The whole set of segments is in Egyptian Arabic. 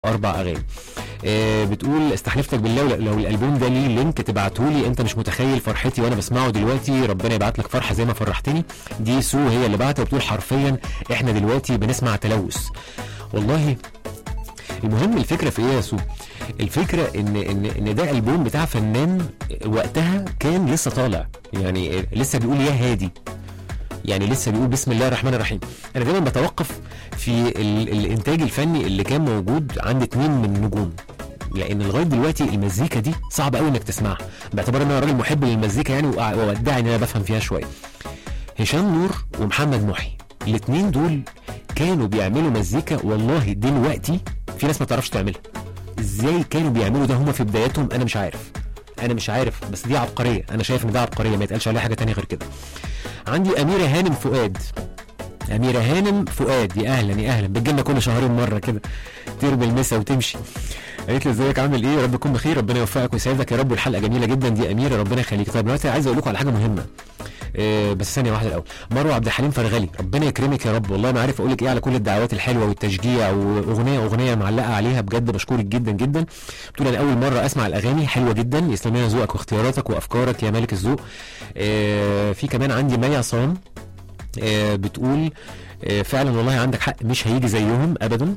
اربع اغاني آه بتقول استحلفتك بالله لو- لو الالبوم ده ليه لينك تبعته لي انت مش متخيل فرحتي وانا بسمعه دلوقتي ربنا يبعت لك فرحه زي ما فرحتني دي سو هي اللي بعتها وبتقول حرفيا احنا دلوقتي بنسمع تلوث والله المهم الفكره في ايه يا سو الفكره ان ان ان ده البوم بتاع فنان وقتها كان لسه طالع يعني لسه بيقول يا هادي يعني لسه بيقول بسم الله الرحمن الرحيم انا دايما بتوقف في ال الانتاج الفني اللي كان موجود عند اتنين من النجوم لان لغايه دلوقتي المزيكا دي صعب قوي انك تسمعها باعتبار ان انا راجل محب للمزيكا يعني وأع- وادعي ان انا بفهم فيها شويه هشام نور ومحمد محي الاثنين دول كانوا بيعملوا مزيكا والله دلوقتي في ناس ما تعرفش تعملها ازاي كانوا بيعملوا ده هما في بداياتهم انا مش عارف انا مش عارف بس دي عبقريه انا شايف ان ده عبقريه ما يتقالش عليها حاجه تانية غير كده عندي اميره هانم فؤاد اميره هانم فؤاد يا اهلا يا اهلا بتجيلنا كل شهرين مره كده ترمي المسا وتمشي قالت لي ازيك عامل ايه يا رب تكون بخير ربنا يوفقك ويسعدك يا رب الحلقه جميله جدا دي اميره ربنا يخليك طيب دلوقتي عايز اقول لكم على حاجه مهمه إيه بس ثانيه واحده الاول مروه عبد الحليم فرغلي ربنا يكرمك يا رب والله ما عارف اقول لك ايه على كل الدعوات الحلوه والتشجيع واغنيه اغنيه معلقه عليها بجد بشكرك جدا جدا بتقول انا اول مره اسمع الاغاني حلوه جدا يسلم لنا ذوقك واختياراتك وافكارك يا ملك الذوق إيه في كمان عندي مي عصام آه، بتقول آه، فعلا والله عندك حق مش هيجي زيهم ابدا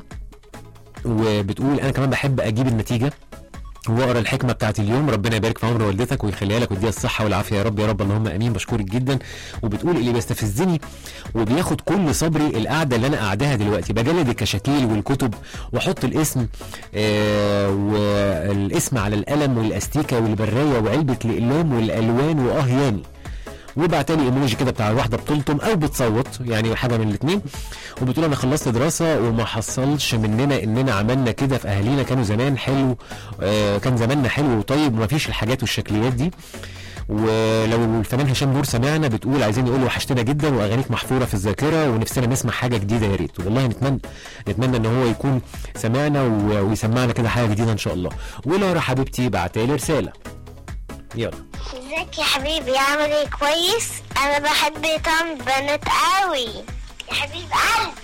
وبتقول انا كمان بحب اجيب النتيجه واقرا الحكمه بتاعت اليوم ربنا يبارك في عمر والدتك ويخليها لك ويديها الصحه والعافيه يا رب يا رب اللهم امين بشكرك جدا وبتقول اللي بيستفزني وبياخد كل صبري القعده اللي انا قاعداها دلوقتي بجلد الكشاكيل والكتب واحط الاسم آه والاسم على القلم والاستيكه والبرايه وعلبه الاقلام والالوان واه ياني وبعتلي ايموجي كده بتاع واحده بتلطم او بتصوت يعني حاجه من الاثنين وبتقول انا خلصت دراسه وما حصلش مننا اننا عملنا كده في اهالينا كانوا زمان حلو آه كان زماننا حلو وطيب وما فيش الحاجات والشكليات دي ولو الفنان هشام نور سمعنا بتقول عايزين يقولوا وحشتنا جدا واغانيك محفوره في الذاكره ونفسنا نسمع حاجه جديده يا ريت والله نتمنى نتمنى ان هو يكون سمعنا و- ويسمعنا كده حاجه جديده ان شاء الله ولارا حبيبتي بعتالي رساله يلا ازيك يا حبيبي عامل ايه كويس انا بحب طعم البنات قوي يا حبيب قلبي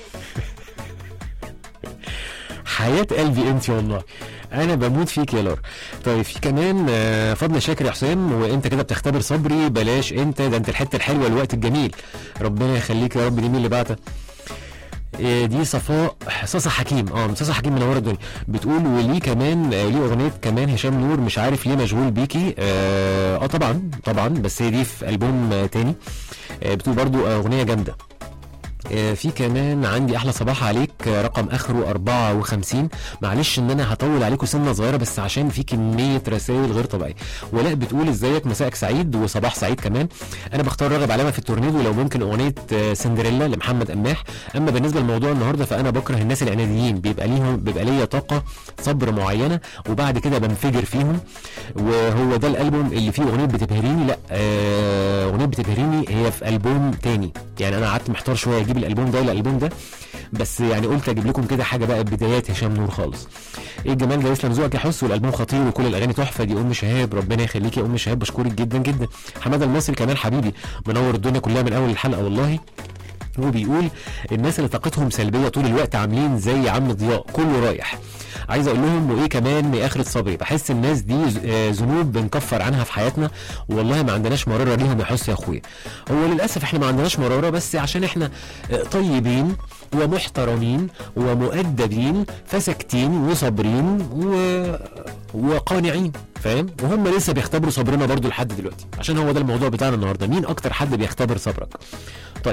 حياة قلبي انت والله انا بموت فيك يا لارا طيب في كمان آه، فضل شاكر يا حسام وانت كده بتختبر صبري بلاش انت ده انت الحته الحلوه الوقت الجميل ربنا يخليك يا رب دي مين اللي بعتها إيه دي صفاء صاصة حكيم اه صاصة حكيم منورة الدنيا بتقول وليه كمان آه، ليه اغنية كمان هشام نور مش عارف ليه مشغول بيكي اه, آه طبعا طبعا بس هي دي في البوم آه تاني آه بتقول برضو آه، اغنية جامدة آه، في كمان عندي احلى صباح عليك آه، رقم اخره 54 معلش ان انا هطول عليكم سنه صغيره بس عشان في كميه رسائل غير طبيعيه ولاء بتقول ازيك مساءك سعيد وصباح سعيد كمان انا بختار راغب علامه في التورنيدو لو ممكن اغنيه آه، سندريلا لمحمد قماح اما بالنسبه لموضوع النهارده فانا بكره الناس العناديين بيبقى ليهم بيبقى ليا طاقه صبر معينه وبعد كده بنفجر فيهم وهو ده الالبوم اللي فيه اغنيه بتبهريني لا آه، اغنيه بتبهريني هي في البوم تاني يعني انا قعدت محتار شويه اجيب الالبوم ده ولا الالبوم ده بس يعني قلت اجيب لكم كده حاجه بقى بدايات هشام نور خالص ايه الجمال ده يسلم ذوقك يا حس والالبوم خطير وكل الاغاني تحفه دي ام شهاب ربنا يخليك يا ام شهاب بشكرك جدا جدا حماده المصري كمان حبيبي منور الدنيا كلها من اول الحلقه والله هو بيقول الناس اللي طاقتهم سلبيه طول الوقت عاملين زي عم ضياء كله رايح عايز اقول لهم وايه كمان من اخره صبري بحس الناس دي ز- آه، ذنوب بنكفر عنها في حياتنا والله ما عندناش مراره ليهم يا حس يا اخويا هو للاسف احنا ما عندناش مراره بس عشان احنا آه، طيبين ومحترمين ومؤدبين فساكتين وصابرين و... وقانعين فاهم وهم لسه بيختبروا صبرنا برضو لحد دلوقتي عشان هو ده الموضوع بتاعنا النهارده مين اكتر حد بيختبر صبرك طيب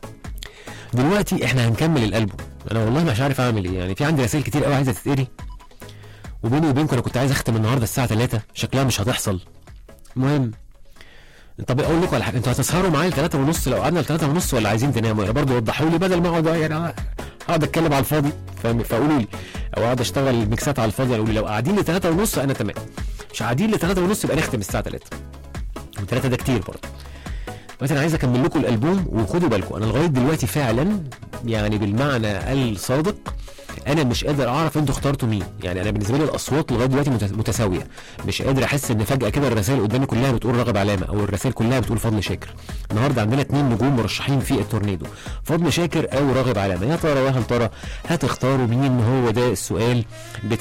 دلوقتي احنا هنكمل الالبوم انا والله مش عارف اعمل ايه يعني في عندي رسائل كتير قوي عايزه تتقري وبيني وبينكم انا كنت عايز اختم النهارده الساعه 3 شكلها مش هتحصل المهم طب اقول لكم على حاجه انتوا هتسهروا معايا ل 3 ونص لو قعدنا ل 3 ونص ولا عايزين تناموا يعني برضه وضحوا لي بدل ما اقعد يعني اقعد اتكلم على الفاضي فاهم فقولوا لي او اقعد اشتغل ميكسات على الفاضي قولوا لي لو قاعدين ل 3 ونص انا تمام مش قاعدين ل 3 ونص يبقى نختم الساعه 3 و3 ده كتير برضه دلوقتي انا عايز اكمل لكم الالبوم وخدوا بالكم انا لغايه دلوقتي فعلا يعني بالمعنى الصادق انا مش قادر اعرف انتوا اخترتوا مين يعني انا بالنسبه لي الاصوات لغايه دلوقتي مت- متساويه مش قادر احس ان فجاه كده الرسائل قدامي كلها بتقول راغب علامه او الرسائل كلها بتقول فضل شاكر النهارده عندنا اتنين نجوم مرشحين في التورنيدو فضل شاكر او راغب علامه يا ترى يا هل ترى هتختاروا مين هو ده السؤال